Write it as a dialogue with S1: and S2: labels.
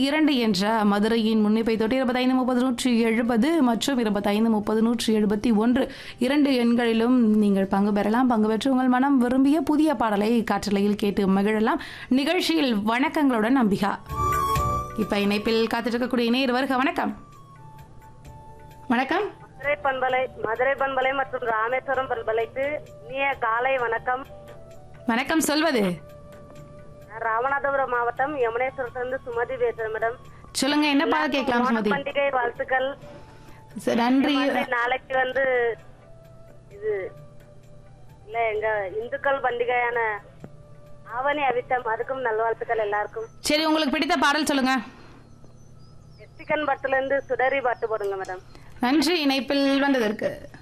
S1: இரண்டு என்ற மதுரையின் முன்னிப்பை தொட்டு இருபத்தைந்து முப்பது நூற்றி எழுபது மற்றும் இருபத்தைந்து முப்பது நூற்றி எழுபத்தி ஒன்று இரண்டு எண்களிலும் நீங்கள் பங்கு பெறலாம் பங்கு பெற்று உங்கள் மனம் விரும்பிய புதிய பாடலை காற்றலையில் கேட்டு மகிழலாம் நிகழ்ச்சியில் வணக்கங்களுடன் நம்பிகா இப்ப இணைப்பில் காத்துட்டு இருக்கக்கூடிய இணையர் வருக வணக்கம் வணக்கம்
S2: மதுரை பண்பலை மதுரை பண்பலை மற்றும் ராமேஸ்வரம் பண்பலைக்கு இனிய காலை வணக்கம்
S1: வணக்கம் சொல்வது
S2: நான் ராமநாதபுரம் மாவட்டம் யமுனேஸ்வரத்திலிருந்து சுமதி பேசுறேன் மேடம்
S1: சொல்லுங்க என்ன பாடல் கேட்கலாம்
S2: ஓணம்
S1: சுமதி
S2: பண்டிகை வாழ்த்துக்கள்
S1: சரி, நன்றி
S2: மாதிரி நாளைக்கு வந்து இது இல்ல எங்க இந்துக்கள் பண்டிகையான ஆவணி அவிட்டம் அதுக்கும் நல்வாழ்த்துக்கள் எல்லாருக்கும்
S1: சரி உங்களுக்கு பிடித்த பாடல் சொல்லுங்க
S2: சிக்கன் பட்டுல இருந்து சுடரி பாட்டு போடுங்க மேடம்
S1: நன்றி இணைப்பில் வந்ததற்கு